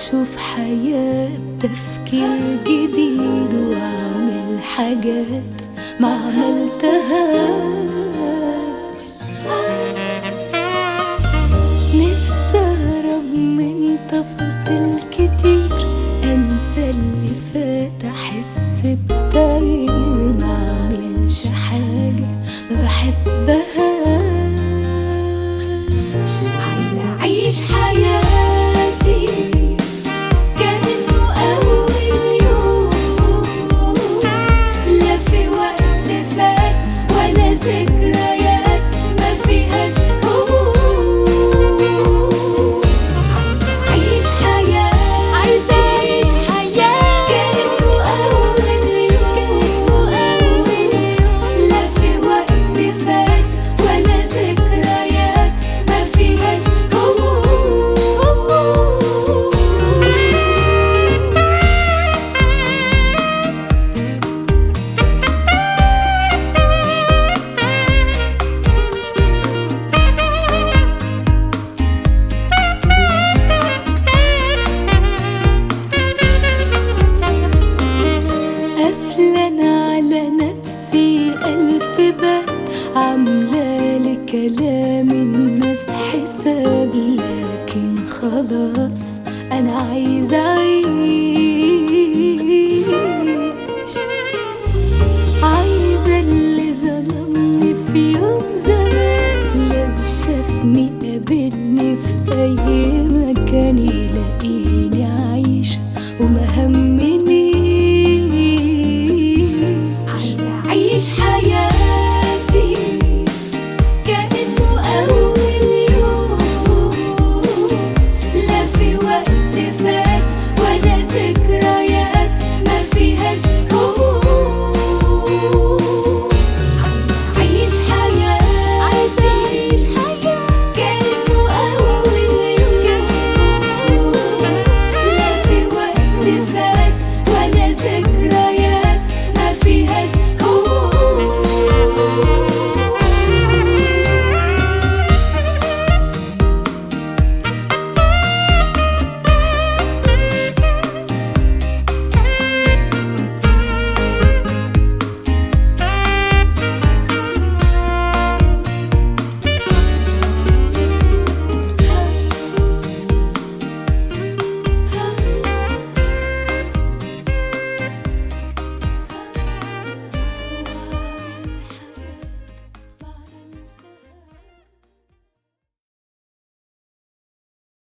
واشوف حياة بتفكير جديد واعمل حاجات ما عملتهاش نفسي اهرب من تفاصيل كتير انسى اللي فات احس بتغيير ما اعملش حاجة ما بحبهاش عايزة اعيش حياتي كأنه أول يوم لا في وقت فات ولا ذكريات ما فيهاش هموم عايزة أعيش حياة عايزة أعيش حياة كأنه أول يوم لا في وقت فات ولا ذكريات ما فيهاش هموم قافلة على نفسي ألف باب عاملة لكلام الناس حساب لكن خلاص أنا عايزة أعيش